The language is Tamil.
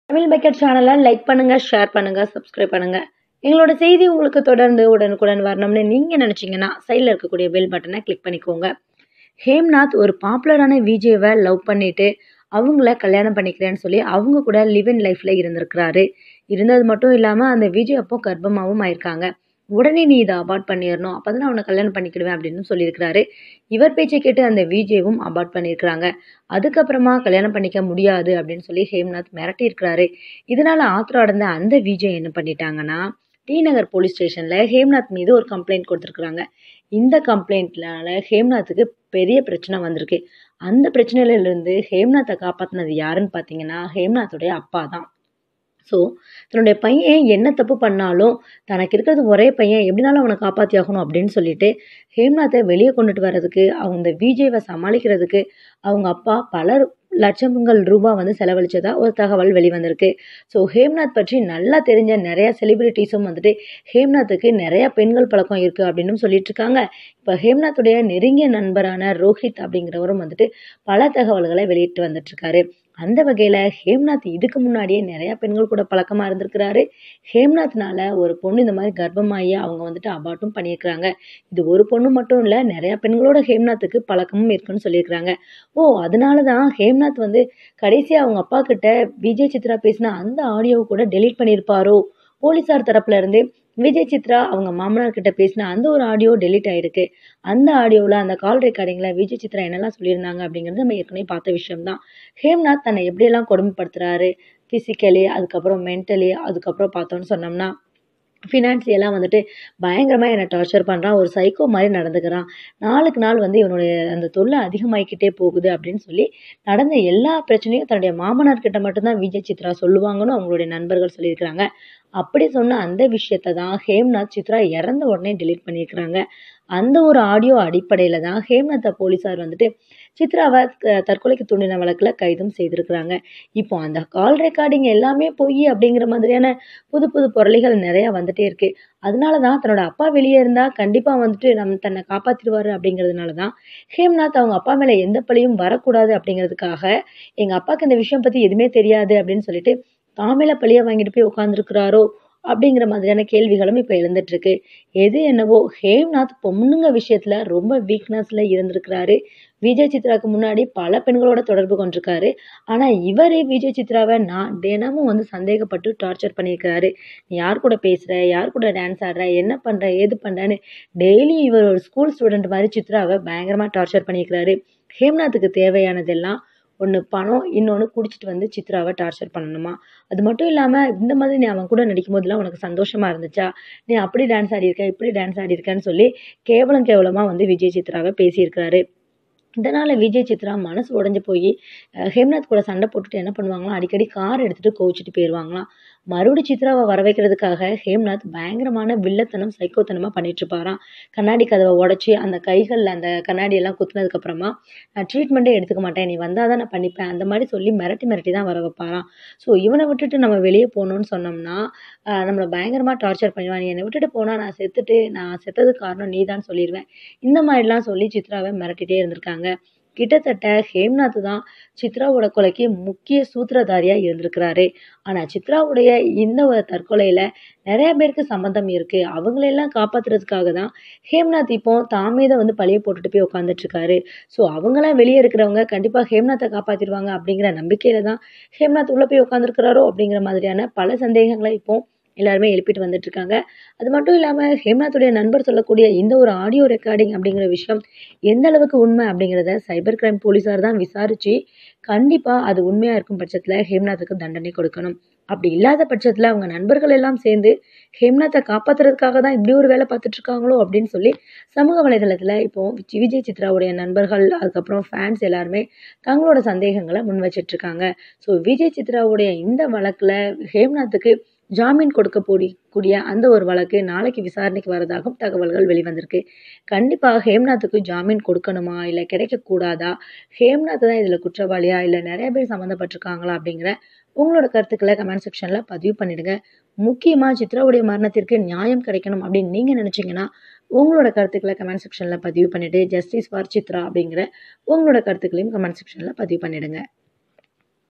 தமிழ் பக்கெட் சேனலை லைக் பண்ணுங்க ஷேர் பண்ணுங்க சப்ஸ்கிரைப் பண்ணுங்க எங்களோட செய்தி உங்களுக்கு தொடர்ந்து உடனுக்குடன் வரணும்னு நீங்கள் நினச்சிங்கன்னா சைடில் இருக்கக்கூடிய பெல் பட்டனை கிளிக் பண்ணிக்கோங்க ஹேம்நாத் ஒரு பாப்புலரான விஜேவை லவ் பண்ணிட்டு அவங்கள கல்யாணம் பண்ணிக்கிறேன்னு சொல்லி அவங்க கூட லிவ் இன் லைஃப்பில் இருந்திருக்கிறாரு இருந்தது மட்டும் இல்லாமல் அந்த விஜய் அப்போ கர்ப்பமாகவும் ஆயிருக்காங்க உடனே நீ இதை அபார்ட் பண்ணிடணும் அப்போ தான் அவனை கல்யாணம் பண்ணிக்கிடுவேன் அப்படின்னு சொல்லியிருக்கிறாரு இவர் பேச்சை கேட்டு அந்த விஜேவும் அபார்ட் பண்ணியிருக்கிறாங்க அதுக்கப்புறமா கல்யாணம் பண்ணிக்க முடியாது அப்படின்னு சொல்லி ஹேம்நாத் மிரட்டியிருக்கிறாரு இதனால ஆத்திரம் அடைந்த அந்த விஜய் என்ன பண்ணிட்டாங்கன்னா டி நகர் போலீஸ் ஸ்டேஷனில் ஹேம்நாத் மீது ஒரு கம்ப்ளைண்ட் கொடுத்துருக்குறாங்க இந்த கம்ப்ளைண்ட்னால ஹேம்நாத்துக்கு பெரிய பிரச்சனை வந்திருக்கு அந்த பிரச்சனையிலேருந்து ஹேம்நாத்தை காப்பாற்றினது யாருன்னு பார்த்தீங்கன்னா ஹேம்நாத்துடைய அப்பா தான் ஸோ தன்னுடைய பையன் என்ன தப்பு பண்ணாலும் தனக்கு இருக்கிறது ஒரே பையன் எப்படினாலும் அவனை காப்பாற்றி ஆகணும் அப்படின்னு சொல்லிட்டு ஹேம்நாத்தை வெளியே கொண்டுட்டு வர்றதுக்கு அவங்க விஜய்வை சமாளிக்கிறதுக்கு அவங்க அப்பா பல லட்சங்கள் ரூபாய் வந்து செலவழிச்சதா ஒரு தகவல் வெளிவந்திருக்கு ஸோ ஹேம்நாத் பற்றி நல்லா தெரிஞ்ச நிறைய செலிபிரிட்டிஸும் வந்துட்டு ஹேம்நாத்துக்கு நிறைய பெண்கள் பழக்கம் இருக்குது அப்படின்னு சொல்லிட்டு இருக்காங்க இப்போ ஹேம்நாத்துடைய நெருங்கிய நண்பரான ரோஹித் அப்படிங்கிறவரும் வந்துட்டு பல தகவல்களை வெளியிட்டு வந்துட்டு இருக்காரு அந்த வகையில் ஹேம்நாத் இதுக்கு முன்னாடியே நிறையா பெண்கள் கூட பழக்கமாக இருந்திருக்கிறாரு ஹேம்நாத்னால ஒரு பொண்ணு இந்த மாதிரி கர்ப்பமாகி அவங்க வந்துட்டு அபார்ட்டும் பண்ணியிருக்கிறாங்க இது ஒரு பொண்ணு மட்டும் இல்லை நிறையா பெண்களோட ஹேம்நாத்துக்கு பழக்கமும் இருக்குன்னு சொல்லியிருக்கிறாங்க ஓ அதனால தான் ஹேம்நாத் வந்து கடைசியாக அவங்க அப்பா கிட்ட விஜய் சித்ரா பேசின அந்த ஆடியோவை கூட டெலீட் பண்ணியிருப்பாரோ போலீஸார் தரப்புல இருந்து விஜய் சித்ரா அவங்க மாமனார் கிட்ட பேசின அந்த ஒரு ஆடியோ டெலிட் ஆயிருக்கு அந்த ஆடியோவில் அந்த கால் ரெக்கார்டிங்கில் விஜய் சித்ரா என்னெல்லாம் சொல்லியிருந்தாங்க அப்படிங்கிறது நம்ம ஏற்கனவே பார்த்த விஷயம் தான் ஹேம்நாத் தன்னை எப்படியெல்லாம் கொடுமைப்படுத்துறாரு ஃபிசிக்கலி அதுக்கப்புறம் மென்டலி அதுக்கப்புறம் பார்த்தோன்னு சொன்னோம்னா ஃபினான்சியலாக வந்துட்டு பயங்கரமாக என்னை டார்ச்சர் பண்ணுறான் ஒரு சைக்கோ மாதிரி நடந்துக்கிறான் நாளுக்கு நாள் வந்து இவனுடைய அந்த தொல்லை அதிகமாகிக்கிட்டே போகுது அப்படின்னு சொல்லி நடந்த எல்லா பிரச்சனையும் தன்னுடைய மாமனார் கிட்ட மட்டும்தான் விஜய் சித்ரா சொல்லுவாங்கன்னு அவங்களுடைய நண்பர்கள் சொல்லியிருக்கிறாங்க அப்படி சொன்ன அந்த விஷயத்தை தான் ஹேம்நாத் சித்ரா இறந்த உடனே டெலீட் பண்ணியிருக்கிறாங்க அந்த ஒரு ஆடியோ அடிப்படையில் தான் ஹேம்நாத்தை போலீஸார் வந்துட்டு சித்ராவை தற்கொலைக்கு தூண்டின வழக்கில் கைதும் செய்திருக்கிறாங்க இப்போ அந்த கால் ரெக்கார்டிங் எல்லாமே பொய் அப்படிங்கிற மாதிரியான புது புது பொருளிகள் நிறையா வந்துட்டே இருக்கு அதனால தான் தன்னோட அப்பா வெளியே இருந்தால் கண்டிப்பாக வந்துட்டு நம்ம தன்னை காப்பாற்றிடுவார் அப்படிங்கிறதுனால தான் ஹேம்நாத் அவங்க அப்பா மேலே எந்த பழியும் வரக்கூடாது அப்படிங்கிறதுக்காக எங்கள் அப்பாவுக்கு இந்த விஷயம் பற்றி எதுவுமே தெரியாது அப்படின்னு சொல்லிட்டு தாமேல பழியை வாங்கிட்டு போய் உட்காந்துருக்கிறாரோ அப்படிங்கிற மாதிரியான கேள்விகளும் இப்போ எழுந்துட்டுருக்கு எது என்னவோ ஹேம்நாத் பொண்ணுங்க விஷயத்தில் ரொம்ப வீக்னஸில் இருந்திருக்கிறாரு விஜய் சித்ராவுக்கு முன்னாடி பல பெண்களோட தொடர்பு கொண்டிருக்காரு ஆனால் இவரே விஜய் சித்ராவை நான் தினமும் வந்து சந்தேகப்பட்டு டார்ச்சர் பண்ணியிருக்கிறாரு நீ யார் கூட பேசுகிற யார் கூட டான்ஸ் ஆடுற என்ன பண்ணுற ஏது பண்ணுறன்னு டெய்லி இவர் ஒரு ஸ்கூல் ஸ்டூடெண்ட் மாதிரி சித்ராவை பயங்கரமாக டார்ச்சர் பண்ணியிருக்கிறாரு ஹேம்நாத்துக்கு தேவையானதெல்லாம் ஒன்று பணம் இன்னொன்று குடிச்சிட்டு வந்து சித்ராவை டார்ச்சர் பண்ணணுமா அது மட்டும் இல்லாமல் இந்த மாதிரி நீ அவன் கூட நடிக்கும் போதெல்லாம் உனக்கு சந்தோஷமாக இருந்துச்சா நீ அப்படி டான்ஸ் ஆடியிருக்க இப்படி டான்ஸ் ஆடியிருக்கன்னு சொல்லி கேவலம் கேவலமாக வந்து விஜய் சித்ராவை பேசியிருக்கிறாரு இதனால் விஜய் சித்ரா மனசு உடஞ்சி போய் ஹேம்நாத் கூட சண்டை போட்டுட்டு என்ன பண்ணுவாங்களாம் அடிக்கடி கார் எடுத்துகிட்டு கோவிச்சிட்டு போயிடுவாங்களாம் மறுபடி சித்ராவை வர வைக்கிறதுக்காக ஹேம்நாத் பயங்கரமான வில்லத்தனம் சைக்கோத்தனமாக பண்ணிட்டு இருப்பாராம் கண்ணாடி கதவை உடச்சி அந்த கைகளில் அந்த கண்ணாடியெல்லாம் குத்துனதுக்கப்புறமா நான் ட்ரீட்மெண்ட்டே எடுத்துக்க மாட்டேன் நீ வந்தால் தான் நான் பண்ணிப்பேன் அந்த மாதிரி சொல்லி மிரட்டி மிரட்டி தான் வர வைப்பாராம் ஸோ இவனை விட்டுட்டு நம்ம வெளியே போகணுன்னு சொன்னோம்னா நம்மளை பயங்கரமாக டார்ச்சர் பண்ணுவான் நீ என்னை விட்டுட்டு போனால் நான் செத்துட்டு நான் செத்ததுக்கு காரணம் நீ தான் சொல்லிடுவேன் இந்த மாதிரிலாம் சொல்லி சித்ராவை மிரட்டிகிட்டே இருந்திருக்காங்க கிட்டத்தட்ட ஹேம்நாத் தான் சித்ராவோட கொலைக்கு முக்கிய சூத்திரதாரியாக இருந்திருக்கிறாரு ஆனால் சித்ராவுடைய இந்த ஒரு தற்கொலையில் நிறைய பேருக்கு சம்மந்தம் இருக்குது அவங்களெல்லாம் காப்பாற்றுறதுக்காக தான் ஹேம்நாத் இப்போ தாமே தான் வந்து பழிய போட்டுட்டு போய் உட்காந்துட்ருக்காரு ஸோ அவங்களாம் வெளியே இருக்கிறவங்க கண்டிப்பாக ஹேம்நாத்தை காப்பாற்றிடுவாங்க அப்படிங்கிற நம்பிக்கையில் தான் ஹேம்நாத் உள்ளே போய் உட்காந்துருக்கிறாரோ அப்படிங்கிற மாதிரியான பல சந்தேகங்களை இப்போ எல்லாருமே எழுப்பிட்டு வந்துட்டு இருக்காங்க அது மட்டும் இல்லாமல் ஹேம்நாத்துடைய நண்பர் சொல்லக்கூடிய இந்த ஒரு ஆடியோ ரெக்கார்டிங் அப்படிங்கிற விஷயம் எந்த அளவுக்கு உண்மை அப்படிங்கிறத சைபர் கிரைம் போலீஸார் தான் விசாரித்து கண்டிப்பாக அது உண்மையாக இருக்கும் பட்சத்தில் ஹேம்நாத்துக்கு தண்டனை கொடுக்கணும் அப்படி இல்லாத பட்சத்தில் அவங்க நண்பர்கள் எல்லாம் சேர்ந்து ஹேம்நாத்தை காப்பாற்றுறதுக்காக தான் இப்படி ஒரு வேலை பார்த்துட்டு இருக்காங்களோ அப்படின்னு சொல்லி சமூக வலைதளத்தில் இப்போ விஜய் சித்ராவுடைய நண்பர்கள் அதுக்கப்புறம் ஃபேன்ஸ் எல்லாருமே தங்களோட சந்தேகங்களை முன் வச்சிட்ருக்காங்க ஸோ விஜய் சித்ராவுடைய இந்த வழக்கில் ஹேம்நாத்துக்கு ஜாமீன் கொடுக்க போடி கூடிய அந்த ஒரு வழக்கு நாளைக்கு விசாரணைக்கு வரதாகவும் தகவல்கள் வெளிவந்திருக்கு கண்டிப்பாக ஹேம்நாத்துக்கு ஜாமீன் கொடுக்கணுமா இல்லை கிடைக்கக்கூடாதா ஹேம்நாத் தான் இதில் குற்றவாளியா இல்லை நிறைய பேர் சம்மந்தப்பட்டிருக்காங்களா அப்படிங்கிற உங்களோட கருத்துக்களை கமெண்ட் செக்ஷனில் பதிவு பண்ணிடுங்க முக்கியமாக சித்ராவுடைய மரணத்திற்கு நியாயம் கிடைக்கணும் அப்படின்னு நீங்கள் நினச்சிங்கன்னா உங்களோட கருத்துக்களை கமெண்ட் செக்ஷனில் பதிவு பண்ணிவிட்டு ஜஸ்டிஸ் ஃபார் சித்ரா அப்படிங்கிற உங்களோட கருத்துக்களையும் கமெண்ட் செக்ஷனில் பதிவு பண்ணிடுங்க